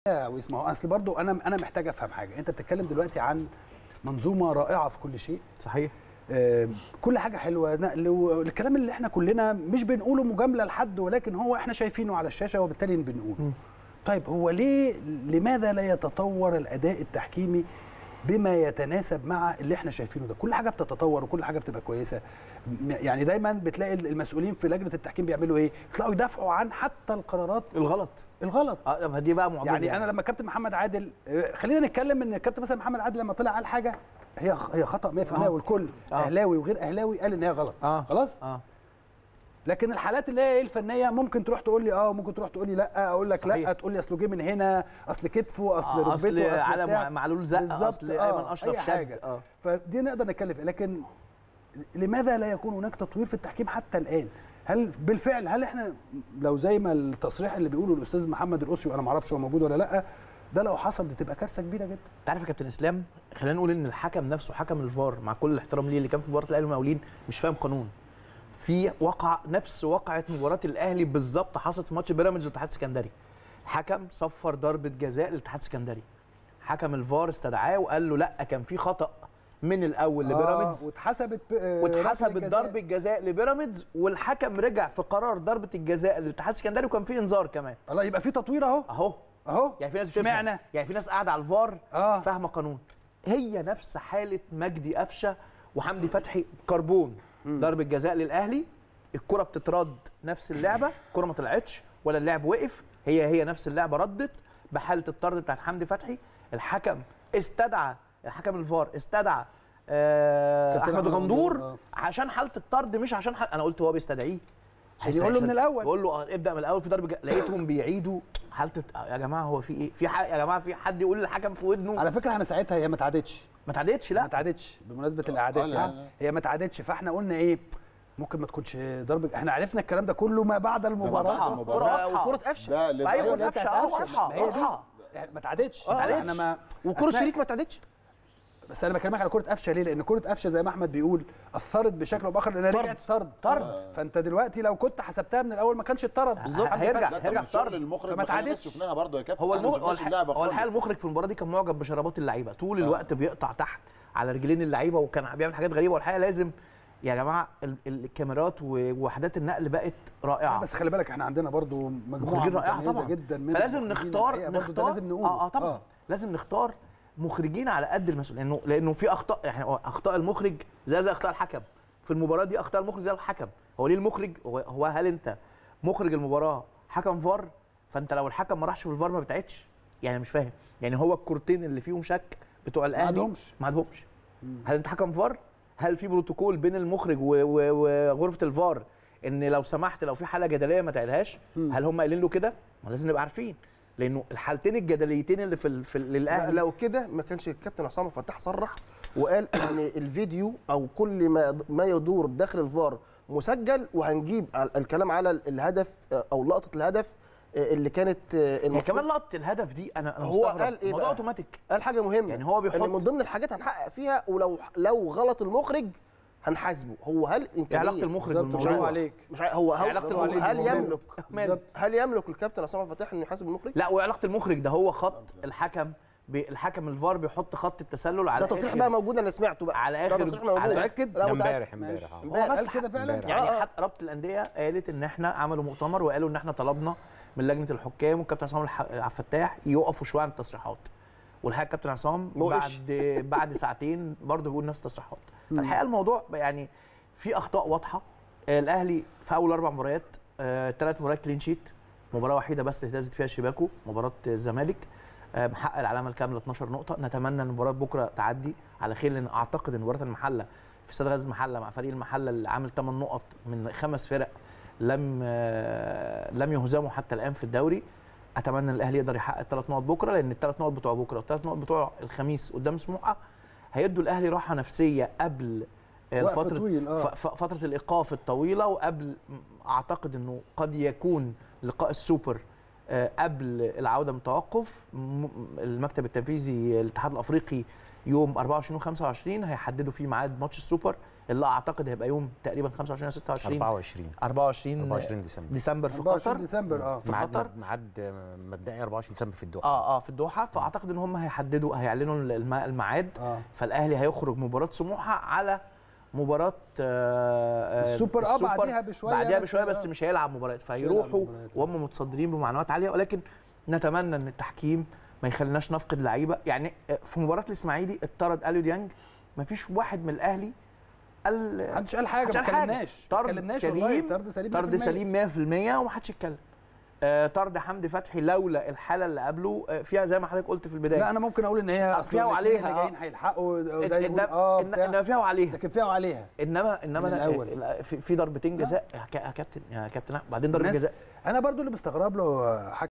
واسمه اصل برضو انا انا محتاج افهم حاجه انت بتتكلم دلوقتي عن منظومه رائعه في كل شيء صحيح آه، كل حاجه حلوه نقل والكلام اللي احنا كلنا مش بنقوله مجامله لحد ولكن هو احنا شايفينه على الشاشه وبالتالي بنقوله طيب هو ليه لماذا لا يتطور الاداء التحكيمي بما يتناسب مع اللي احنا شايفينه ده كل حاجه بتتطور وكل حاجه بتبقى كويسه م- يعني دايما بتلاقي المسؤولين في لجنه التحكيم بيعملوا ايه يطلعوا يدافعوا عن حتى القرارات الغلط الغلط اه طب دي بقى معجزه يعني انا لما كابتن محمد عادل آه، خلينا نتكلم ان الكابتن مثلا محمد عادل لما طلع قال حاجه هي هي خطا 100% آه. والكل آه. اهلاوي وغير اهلاوي قال ان هي غلط اه خلاص اه لكن الحالات اللي هي ايه الفنيه ممكن تروح تقول لي اه ممكن تروح تقول لي لا اقول لك لا صحيح. تقول لي اصله جه من هنا اصل كتفه اصل آه، ركبته اصل على بتاع. مع- معلول زق بالظبط، اصل آه، ايمن اشرف أي شد حاجة. اه فدي نقدر نتكلم فيها لكن لماذا لا يكون هناك تطوير في التحكيم حتى الان هل بالفعل هل احنا لو زي ما التصريح اللي بيقوله الاستاذ محمد الاسري وانا ما اعرفش هو موجود ولا لا ده لو حصل دي تبقى كارثه كبيره جدا انت عارف يا كابتن اسلام خلينا نقول ان الحكم نفسه حكم الفار مع كل الاحترام ليه اللي كان في مباراه الاهلي والمقاولين مش فاهم قانون في وقع نفس وقعه مباراه الاهلي بالظبط حصلت في ماتش بيراميدز والاتحاد السكندري حكم صفر ضربه جزاء للاتحاد السكندري حكم الفار استدعاه وقال له لا كان في خطا من الاول لبيراميدز آه واتحسبت ب- آه، واتحسبت ركلة جزاء. ضربه جزاء لبيراميدز والحكم رجع في قرار ضربه الجزاء للاتحاد السكندري وكان في انذار كمان الله يبقى في تطوير اهو اهو اهو يعني في ناس بتفهم اشمعنى؟ يعني في ناس قاعده على الفار آه. فاهمه قانون هي نفس حاله مجدي قفشه وحمدي فتحي كربون ضربه جزاء للاهلي الكره بتترد نفس اللعبه الكره ما طلعتش ولا اللعب وقف هي هي نفس اللعبه ردت بحاله الطرد بتاعت حمدي فتحي الحكم استدعى الحكم الفار استدعى آه كابتن احمد أحمد غندور، غندور آه. عشان حاله الطرد مش عشان حل... انا قلت هو بيستدعيه عشان يقول له من الأول. بقول له اه ابدا من الاول في ضرب ج... لقيتهم بيعيدوا حاله الت- يا جماعه هو في ايه في ح... يا جماعه في حد يقول للحكم في ودنه على فكره احنا ساعتها هي ما اتعادتش ما تعدتش ما لا اتعادتش بمناسبه الاعادات آه، لا، يعني لا. هي ما اتعادتش فاحنا قلنا ايه ممكن ما تكونش ضرب احنا عرفنا الكلام ده كله ما بعد بعد المباراه المباراة. كرة واضحة. وكرة قفشه ده اللي ايوه اللي هي قفشه بتاعت اه قفشة. واضحه ما هي دي. واضحه يعني ما اتعادتش ما اتعادتش. احنا ما وكرة أثناء- شريف ما اتعدتش بس انا بكلمك على كره قفشه ليه؟ لان كره قفشه زي ما احمد بيقول اثرت بشكل او باخر لانها طرد. رجعت طرد طرد. فانت دلوقتي لو كنت حسبتها من الاول ما كانش اتطرد بالظبط. هيرجع لا هيرجع طب في طرد الشغل المخرج فما ما خليناش اتعادتش. شفناها برضه يا كابتن هو احنا ما المخرج هو شفناش اللعبه الحقيقه هو الحقيقة خالص المخرج في المباراه دي كان معجب بشرابات اللعيبه طول الوقت بيقطع تحت على رجلين اللعيبه وكان بيعمل حاجات غريبه والحقيقه لازم يا جماعه ال- ال- الكاميرات ووحدات النقل بقت رائعه بس خلي بالك احنا عندنا برضو مجموعه مخرجين رائعه متميزة طبعا جدا من فلازم المخرجين نختار الحقيقة برضو ده نختار لازم نقول اه اه طبعا آه. لازم نختار مخرجين على قد المسؤول لانه لانه في اخطاء يعني هو اخطاء المخرج زي زي اخطاء الحكم في المباراه دي اخطاء المخرج زي الحكم هو ليه المخرج هو, هو هل انت مخرج المباراه حكم فار فانت لو الحكم ما راحش في الفار ما بتعدش يعني مش فاهم يعني هو الكورتين اللي فيهم شك بتوع الاهلي عندهمش. ما عندهمش هل انت حكم فار هل في بروتوكول بين المخرج و- و- وغرفه الفار ان لو سمحت لو في حاله جدليه ما تعيدهاش هل هم قايلين له كده ما لازم نبقى عارفين لانه الحالتين الجدليتين اللي في, ال- في ال- لا للاهلي لو كده ما كانش الكابتن عصام فتاح صرح وقال ان الفيديو او كل ما ما يدور داخل الفار مسجل وهنجيب ال- الكلام على الهدف او لقطه الهدف اللي كانت هي المفروض كمان لقطه الهدف دي انا انا هو مستغرب قال إيه الموضوع بقى؟ اوتوماتيك قال حاجه مهمه يعني هو بيحط- ان من ضمن الحاجات هنحقق فيها ولو لو غلط المخرج هنحاسبه هو هل ايه امكانيه علاقه المخرج بالظبط، بالموضوع برافو عليك مش عارف هو إيه هل, علاقة هو المخرج هل بالموضوع؟ يملك ماله؟ هل يملك الكابتن عصام فتاح انه يحاسب المخرج؟ لا وعلاقه المخرج ده هو خط الحكم بي الحكم الفار بيحط خط التسلل على ده تصريح آخر- بقى موجود انا سمعته بقى على ده آخر- تصريح موجود على- متأكد؟ لا، ده متأكد. امبارح امبارح آه. هو قال بس كده فعلا امبارح. يعني آه، آه. حتى رابطه الانديه قالت ان احنا عملوا مؤتمر وقالوا ان احنا طلبنا من لجنه الحكام والكابتن عصام الح- عبد الفتاح يقفوا شويه عن التصريحات والحقيقه الكابتن عصام ما وقفش. بعد بعد ساعتين برضه بيقول نفس التصريحات فالحقيقه الموضوع يعني في اخطاء واضحه آه، الاهلي في اول اربع مباريات ثلاث مباريات كلين شيت مباراه وحيده بس اللي اهتزت فيها شباكه مباراه الزمالك آه، محقق العلامه الكامله 12 نقطه نتمنى ان مباراه بكره تعدي على خير لان اعتقد ان مباراه المحله في استاد غزل المحله مع فريق المحله اللي عامل 8 نقط من خمس فرق لم آه، لم يهزموا حتى الان في الدوري اتمنى ان الاهلي يقدر يحقق الثلاث نقط بكره لان الثلاث نقط بتوع بكره والثلاث نقط بتوع الخميس قدام سموحه هيدوا الاهلي راحه نفسيه قبل آه، وقت فتره طويل، آه. ف- ف- فتره الايقاف الطويله وقبل م- اعتقد انه قد يكون لقاء السوبر آه، قبل العوده من التوقف م- المكتب التنفيذي الاتحاد الافريقي يوم 24 و 25 هيحددوا فيه ميعاد ماتش السوبر اللي اعتقد هيبقى يوم تقريبا 25 او 26 24 24 24 ديسمبر ديسمبر في 24 قطر ديسمبر اه في ميعاد قطر ميعاد مبدئي 24 ديسمبر في الدوحه اه اه في الدوحه فاعتقد ان هم هيحددوا هيعلنوا الم- الميعاد اه فالاهلي هيخرج مباراه سموحه على مباراه آه آه، السوبر اه بعديها بشويه بعديها بشويه بس آه. مش هيلعب مباريات هيلعب فهيروحوا مباريات. وهم متصدرين بمعنويات عاليه ولكن نتمنى ان التحكيم ما يخليناش نفقد لعيبه يعني في مباراه الاسماعيلي اتطرد اليو ديانج ما فيش واحد من الاهلي قال محدش قال حاجه محدش ما قال حاجة. اتكلمناش ما طرد اتكلمناش سليم والله طرد سليم طرد 100%. سليم 100% ومحدش يتكلم آه طرد حمدي فتحي لولا الحاله اللي قبله آه فيها زي ما حضرتك قلت في البدايه لا انا ممكن اقول ان هي أصل فيها الاتنين وعليها، اللي آه. جايين هيلحقوا وده إن- يقول إن- اه إن- بتاع. انما فيها وعليها لكن فيها وعليها انما انما من أنا الأول. ال- في, في ضربتين جزاء يا كا- يا كابتن يا كابتن بعدين ضربه الناس- جزاء انا برضو اللي مستغرب له